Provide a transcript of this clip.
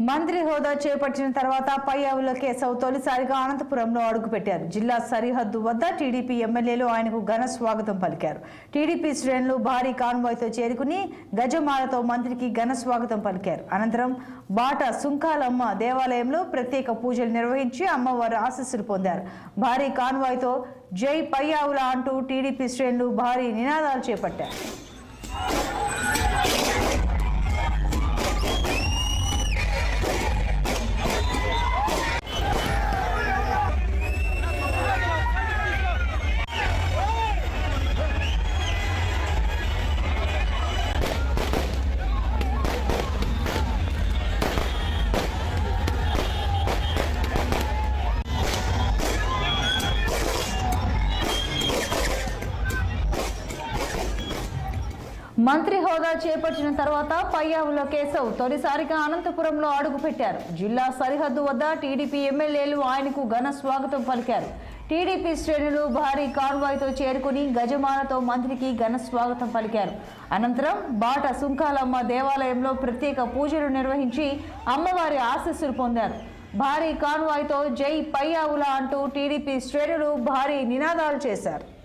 మంత్రి హోదా చేపట్టిన తర్వాత పయ్యావుల కేశవ్ తొలిసారిగా అనంతపురంలో అడుగుపెట్టారు జిల్లా సరిహద్దు వద్ద టీడీపీ ఎమ్మెల్యేలు ఆయనకు ఘన స్వాగతం పలికారు టీడీపీ శ్రేణులు భారీ కాన్వాయ్తో చేరుకుని గజమాలతో మంత్రికి ఘన స్వాగతం పలికారు అనంతరం బాట సుంకాలమ్మ దేవాలయంలో ప్రత్యేక పూజలు నిర్వహించి అమ్మవారి ఆశీస్సులు పొందారు భారీ కాన్వాయ్తో జై పయ్యావుల అంటూ టీడీపీ శ్రేణులు భారీ నినాదాలు చేపట్టారు మంత్రి హోదా చేపట్టిన తర్వాత పయ్యావుల కేశవ్ తొలిసారిగా అనంతపురంలో అడుగుపెట్టారు జిల్లా సరిహద్దు వద్ద టీడీపీ ఎమ్మెల్యేలు ఆయనకు ఘన స్వాగతం పలికారు టీడీపీ శ్రేణులు భారీ కాన్వాయ్తో చేరుకుని గజమాలతో మంత్రికి ఘన స్వాగతం పలికారు అనంతరం బాట సుంకాలమ్మ దేవాలయంలో ప్రత్యేక పూజలు నిర్వహించి అమ్మవారి ఆశీస్సులు పొందారు భారీ కాన్వాయ్తో జై పయ్యావుల అంటూ టీడీపీ శ్రేణులు భారీ నినాదాలు చేశారు